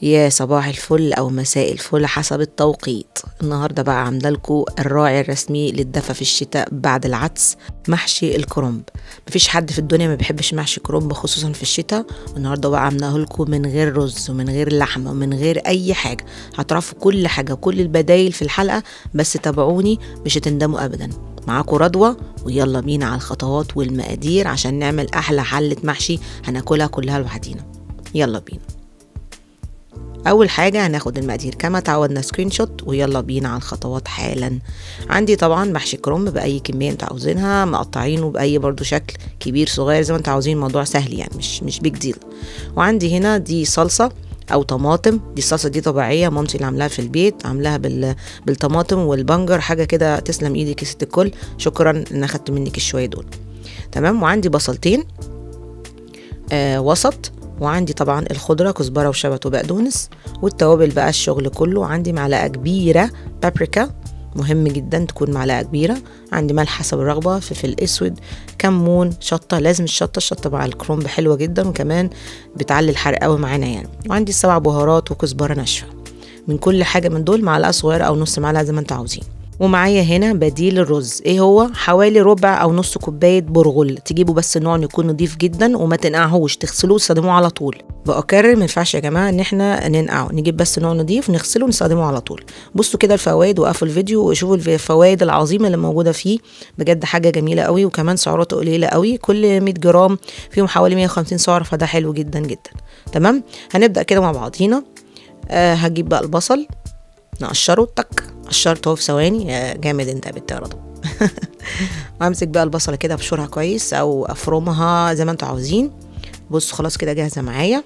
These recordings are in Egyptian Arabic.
يا صباح الفل او مساء الفل حسب التوقيت النهارده بقى عامله لكم الراعي الرسمي للدفى في الشتاء بعد العدس محشي الكرنب مفيش حد في الدنيا ما بيحبش محشي كرنب خصوصا في الشتاء النهارده بقى عاملاه لكم من غير رز ومن غير لحمه ومن غير اي حاجه هتعرفوا كل حاجه كل البدايل في الحلقه بس تابعوني مش هتندموا ابدا معاكم رضوى ويلا بينا على الخطوات والمقادير عشان نعمل احلى حله محشي هناكلها كلها لوحدينا يلا بينا اول حاجه هناخد المقادير كما تعودنا سكرين شوت ويلا بينا على الخطوات حالا عندي طبعا محشي كرنب باي كميه انتوا عاوزينها مقطعينه باي برضو شكل كبير صغير زي ما انتوا عاوزين الموضوع سهل يعني مش مش بيج ديل وعندي هنا دي صلصه او طماطم دي الصلصه دي طبيعيه مامتي اللي عاملاها في البيت عاملاها بال... بالطماطم والبنجر حاجه كده تسلم ايدك يا ست الكل شكرا ان اخدت منك الشويه دول تمام وعندي بصلتين آه وسط وعندي طبعا الخضره كزبره وشبت وبقدونس والتوابل بقى الشغل كله عندي معلقه كبيره بابريكا مهم جدا تكون معلقه كبيره عندي ملح حسب الرغبه فلفل اسود كمون شطه لازم الشطه الشطه مع الكرنب حلوه جدا وكمان بتعلي الحرق قوي معانا يعني وعندي السبع بهارات وكزبره ناشفه من كل حاجه من دول معلقه صغيره او نص معلقه زي ما انتوا عاوزين ومعايا هنا بديل الرز ايه هو حوالي ربع او نص كوبايه برغل تجيبوا بس النوع يكون نضيف جدا وما تنقعهوش تغسلوه وتستخدموه على طول بكرر ما ينفعش يا جماعه ان احنا ننقعه نجيب بس نوع نضيف نغسله ونستخدمه على طول بصوا كده الفوائد وقفوا الفيديو وشوفوا الفوائد العظيمه اللي موجوده فيه بجد حاجه جميله قوي وكمان سعراته قليله قوي كل 100 جرام فيهم حوالي 150 سعر فده حلو جدا جدا تمام هنبدا كده مع بعضينا آه هجيب بقى البصل نقشره تك قشرته في ثواني يا جامد انت يا بنت يا رضا وامسك بقى البصله كده ابشرها كويس او افرمها زي ما انتوا عاوزين بصوا خلاص كده جاهزه معايا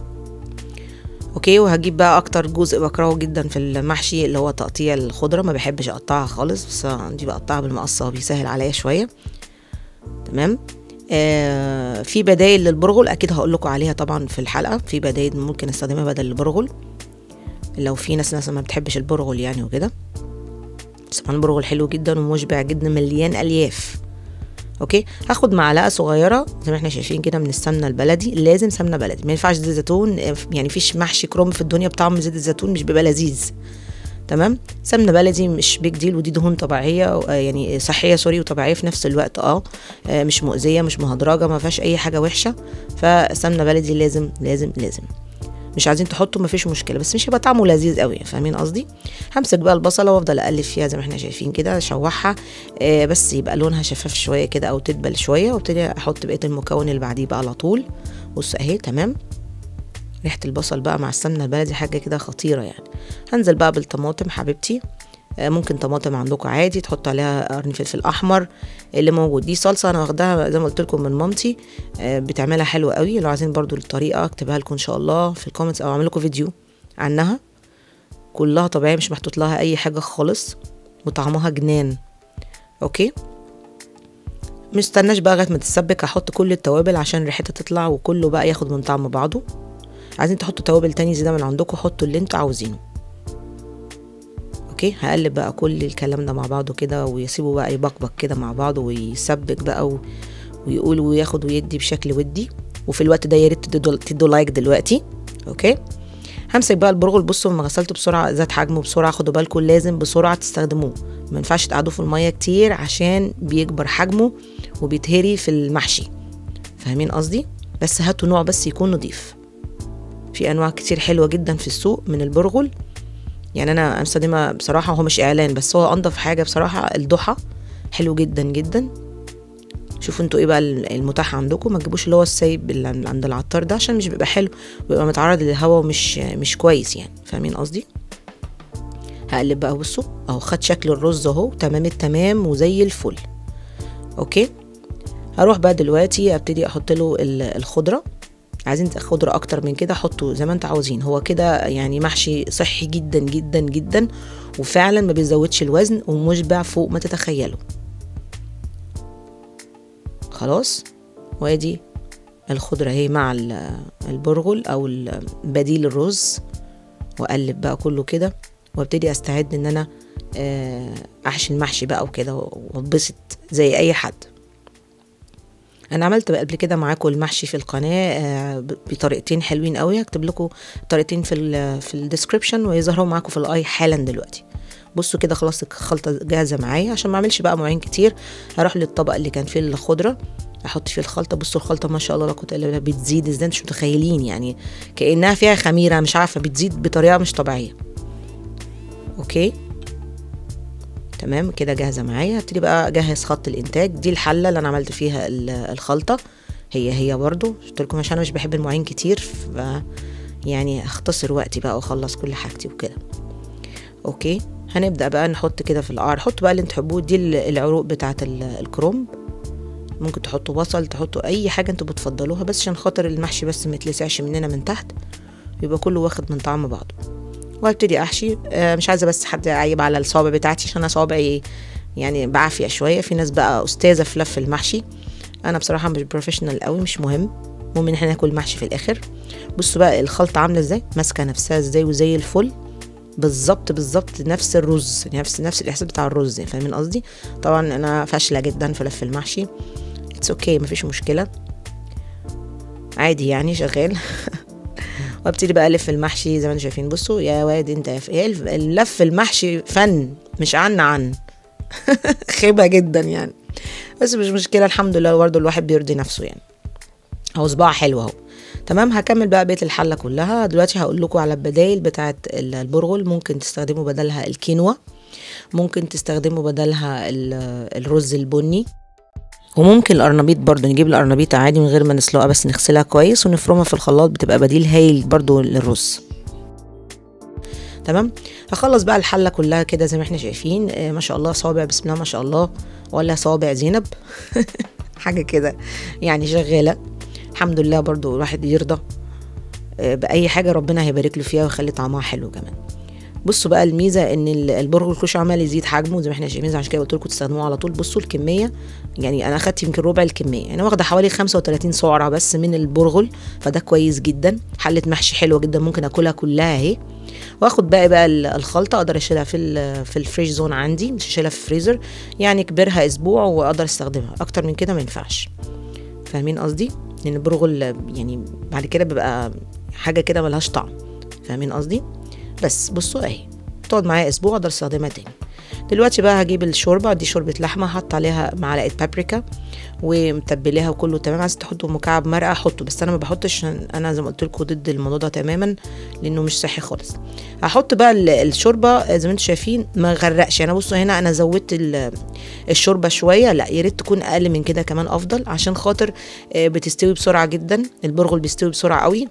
اوكي وهجيب بقى اكتر جزء بكرهه جدا في المحشي اللي هو تقطيع الخضره ما بحبش اقطعها خالص بس دي بقطعها بالمقصه بيسهل عليا شويه تمام آه في بدايل للبرغل اكيد هقول لكم عليها طبعا في الحلقه في بدايل ممكن استخدمها بدل البرغل لو في ناس مثلا ما بتحبش البرغل يعني وكده بس طبعا البرغل حلو جدا ومشبع جدا مليان الياف اوكي هاخد معلقه صغيره زي ما احنا شايفين كده من السمنه البلدي لازم سمنه بلدي ما ينفعش زيت زيتون يعني فيش محشي كرنب في الدنيا بطعم زيت الزيتون مش بيبقى لذيذ تمام سمنه بلدي مش بيج ديل ودي دهون طبيعيه يعني صحيه سوري وطبيعيه في نفس الوقت اه مش مؤذيه مش مهدرجه ما فيهاش اي حاجه وحشه فسمنه بلدي لازم لازم لازم مش عايزين تحطوا مفيش مشكله بس مش هيبقى طعمه لذيذ قوي فاهمين قصدي همسك بقى البصله وافضل اقلب فيها زي ما احنا شايفين كده اشوحها آه بس يبقى لونها شفاف شويه كده او تدبل شويه وابتدي احط بقيه المكون اللي بعديه بقى على طول بص اهي تمام ريحه البصل بقى مع السمنه البلدي حاجه كده خطيره يعني هنزل بقى بالطماطم حبيبتي ممكن طماطم عندكم عادي تحطوا عليها قرن فلفل احمر اللي موجود دي صلصه انا واخداها زي ما قلت لكم من مامتي بتعملها حلوه قوي لو عايزين برضو الطريقه اكتبها لكم ان شاء الله في الكومنتس او اعمل لكم فيديو عنها كلها طبيعيه مش محطوط لها اي حاجه خالص وطعمها جنان اوكي مش استناش بقى لغايه ما تتسبك هحط كل التوابل عشان ريحتها تطلع وكله بقى ياخد من طعم بعضه عايزين تحطوا توابل تاني زياده من عندكم حطوا اللي انتوا عاوزينه اوكي هقلب بقى كل الكلام ده مع بعضه كده ويسيبه بقى يبقبق كده مع بعضه ويسبك بقى و... ويقول وياخد ويدي بشكل ودي وفي الوقت ده يا ريت تدوا تدوا لايك دلوقتي اوكي همسك بقى البرغل بصوا لما غسلته بسرعه زاد حجمه بسرعه خدوا بالكم لازم بسرعه تستخدموه ما ينفعش تقعدوه في الميه كتير عشان بيكبر حجمه وبيتهري في المحشي فاهمين قصدي بس هاتوا نوع بس يكون نضيف في انواع كتير حلوه جدا في السوق من البرغل يعني انا مستخدمه بصراحه هو مش اعلان بس هو انضف حاجه بصراحه الضحى حلو جدا جدا شوفوا انتوا ايه بقى المتاح عندكم ما تجيبوش اللي هو السايب اللي عند العطار ده عشان مش بيبقى حلو بيبقى متعرض للهواء ومش مش كويس يعني فاهمين قصدي هقلب بقى بصوا اهو خد شكل الرز اهو تمام التمام وزي الفل اوكي هروح بقى دلوقتي ابتدي احط له الخضره عايزين خضرة أكتر من كده حطوا زي ما انتوا عاوزين هو كده يعني محشي صحي جدا جدا جدا وفعلا ما بيزودش الوزن ومشبع فوق ما تتخيلوا خلاص وادي الخضرة اهي مع البرغل أو بديل الرز وأقلب بقى كله كده وابتدي أستعد إن أنا أحشي المحشي بقى وكده واتبسط زي أي حد انا عملت قبل كده معاكم المحشي في القناه آه، ب- بطريقتين حلوين قوي هكتب لكم طريقتين في ال في الديسكربشن ويظهروا معاكم في الاي حالا دلوقتي بصوا كده خلاص الخلطه جاهزه معايا عشان ما اعملش بقى مواعين كتير هروح للطبق اللي كان فيه الخضره احط فيه الخلطه بصوا الخلطه ما شاء الله لا قوه الا بالله بتزيد ازاي انتوا مش متخيلين يعني كانها فيها خميره مش عارفه بتزيد بطريقه مش طبيعيه اوكي تمام كده جاهزه معايا هبتدي بقى اجهز خط الانتاج دي الحله اللي انا عملت فيها ال- الخلطه هي هي برضو قلت لكم عشان انا مش بحب المواعين كتير ف يعني اختصر وقتي بقى واخلص كل حاجتي وكده اوكي هنبدا بقى نحط كده في القعر حطوا بقى اللي انتوا تحبوه دي ال- العروق بتاعه ال- الكرنب ممكن تحطوا بصل تحطوا اي حاجه انتوا بتفضلوها بس عشان خاطر المحشي بس ما يتلسعش مننا من تحت يبقى كله واخد من طعم بعضه وابتدي احشي آه، مش عايزه بس حد يعيب على الصوابع بتاعتي عشان انا صوابعي يعني بعافيه شويه في ناس بقى استاذه في لف المحشي انا بصراحه مش بروفيشنال قوي مش مهم المهم ان احنا ناكل محشي في الاخر بصوا بقى الخلطه عامله ازاي ماسكه نفسها ازاي وزي الفل بالظبط بالظبط نفس الرز نفس نفس الاحساس بتاع الرز يعني فاهمين قصدي طبعا انا فاشله جدا في لف المحشي اتس اوكي okay, مفيش مشكله عادي يعني شغال وابتدي بقى الف المحشي زي ما انتم شايفين بصوا يا واد انت يا ف- هي الف- اللف المحشي فن مش عن عن خيبه جدا يعني بس مش مشكله الحمد لله برضه الواحد بيرضي نفسه يعني هو صباع حلو اهو تمام هكمل بقى بقيه الحله كلها دلوقتي هقول لكم على البدايل بتاعه ال- البرغل ممكن تستخدموا بدلها الكينوا ممكن تستخدموا بدلها ال- الرز البني وممكن القرنبيط برضو نجيب القرنبيط عادي من غير ما نسلقها بس نغسلها كويس ونفرمها في الخلاط بتبقى بديل هايل برضو للرز تمام هخلص بقى الحله كلها كده زي ما احنا شايفين آه ما شاء الله صوابع بسم الله ما شاء الله ولا صوابع زينب حاجه كده يعني شغاله الحمد لله برضو الواحد يرضى آه باي حاجه ربنا هيبارك له فيها ويخلي طعمها حلو كمان بصوا بقى الميزه ان ال- البرغل الكوش عمال يزيد حجمه زي ما احنا شايفين عشان كده قلت لكم تستخدموه على طول بصوا الكميه يعني انا اخدت يمكن ربع الكميه يعني واخده حوالي 35 سعره بس من البرغل فده كويس جدا حله محشي حلوه جدا ممكن اكلها كلها اهي واخد بقى بقى ال- الخلطه اقدر اشيلها في ال- في الفريش زون عندي مش اشيلها في الفريزر يعني كبرها اسبوع واقدر استخدمها اكتر من كده ما ينفعش فاهمين قصدي لان البرغل يعني بعد كده بيبقى حاجه كده ملهاش طعم فاهمين قصدي بس بصوا اهي تقعد معايا اسبوع اقدر استخدمها تاني دلوقتي بقى هجيب الشوربه دي شوربه لحمه حط عليها معلقه بابريكا ومتبلاها وكله تمام عايز تحطوا مكعب مرقه حطه بس انا ما بحطش عشان انا زي ما قلت لكم ضد الموضوع ده تماما لانه مش صحي خالص هحط بقى ال- الشوربه زي ما انتم شايفين ما غرقش يعني بصوا هنا انا زودت ال- الشوربه شويه لا يا ريت تكون اقل من كده كمان افضل عشان خاطر آه، بتستوي بسرعه جدا البرغل بيستوي بسرعه قوي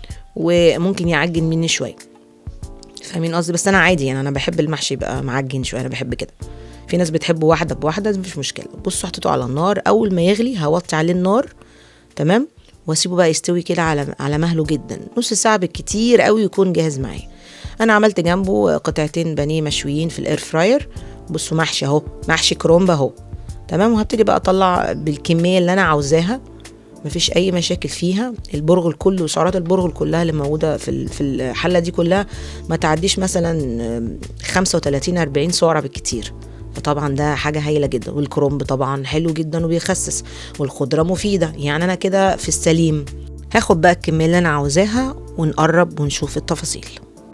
وممكن يعجن مني شويه فاهمين قصدي بس انا عادي يعني انا بحب المحشي يبقى معجن شويه انا بحب كده في ناس بتحبه واحده بواحده دي مفيش مشكله بصوا حطيته على النار اول ما يغلي هوطي عليه النار تمام واسيبه بقى يستوي كده على على مهله جدا نص ساعه بالكتير قوي يكون جاهز معايا انا عملت جنبه قطعتين بانيه مشويين في الاير فراير بصوا محشي اهو محشي كرومب اهو تمام وهبتدي بقى اطلع بالكميه اللي انا عاوزاها مفيش اي مشاكل فيها البرغل كله سعرات البرغل كلها اللي موجوده في ال- في الحله دي كلها ما تعديش مثلا 35 40 سعره بالكتير فطبعا ده حاجه هايله جدا والكرنب طبعا حلو جدا وبيخسس والخضره مفيده يعني انا كده في السليم هاخد بقى الكميه اللي انا عاوزاها ونقرب ونشوف التفاصيل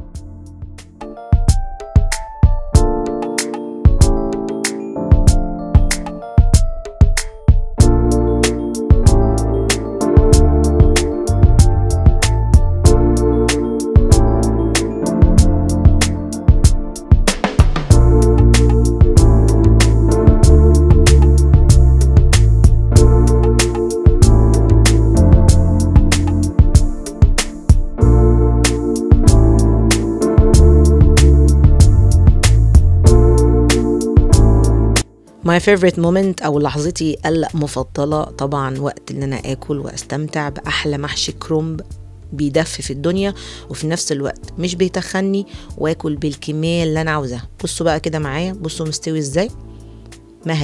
ماي فيفورت مومنت او لحظتي المفضله طبعا وقت ان انا اكل واستمتع باحلى محشي كرومب بيدفي في الدنيا وفي نفس الوقت مش بيتخني واكل بالكميه اللي انا عاوزاها بصوا بقى كده معايا بصوا مستوي ازاي مهري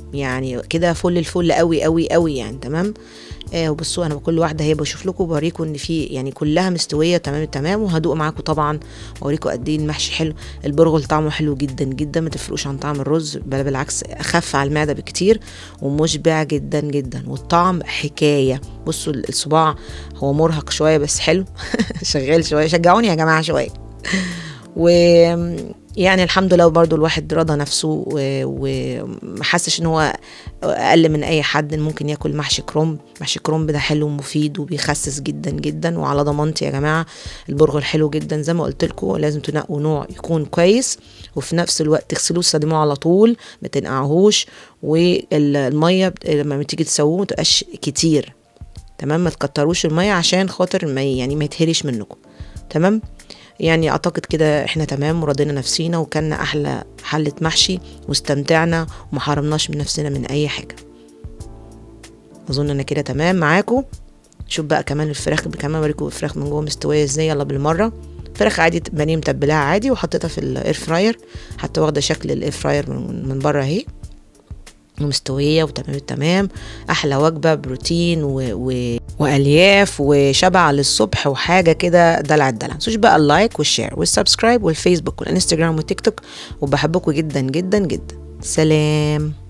يعني كده فل الفل قوي قوي قوي يعني تمام آه وبصوا انا بكل واحده هي بشوف لكم بوريكم ان في يعني كلها مستويه تمام التمام وهدوق معاكم طبعا واوريكم قد ايه المحشي حلو البرغل طعمه حلو جدا جدا ما تفرقوش عن طعم الرز بل بالعكس اخف على المعده بكتير ومشبع جدا جدا والطعم حكايه بصوا الصباع هو مرهق شويه بس حلو شغال شويه شجعوني يا جماعه شويه و يعني الحمد لله برضو الواحد رضى نفسه ومحسش ان هو اقل من اي حد ممكن ياكل محشي كرنب محشي كرنب ده حلو ومفيد وبيخسس جدا جدا وعلى ضمانتي يا جماعه البرغل حلو جدا زي ما قلت لكم لازم تنقوا نوع يكون كويس وفي نفس الوقت تغسلوه تستخدموه على طول ما تنقعهوش والميه لما تيجي تسووه ما تبقاش كتير تمام ما تكتروش الميه عشان خاطر ما يعني ما يتهريش منكم تمام يعني اعتقد كده احنا تمام ورضينا نفسينا وكلنا احلى حلة محشي واستمتعنا وما حرمناش من نفسنا من اي حاجة اظن انا كده تمام معاكم شوف بقى كمان الفراخ كمان اوريكم الفراخ من جوه مستويه ازاي يلا بالمره فراخ عادي بانيه متبلاها عادي وحطيتها في الاير فراير حتى واخده شكل الاير فراير من, من بره اهي ومستويه وتمام التمام احلى وجبه بروتين و... و... والياف وشبع للصبح وحاجه كده دلع الدلع متنسوش بقى اللايك والشير والسبسكرايب والفيسبوك والانستجرام والتيك توك وبحبكم جدا جدا جدا سلام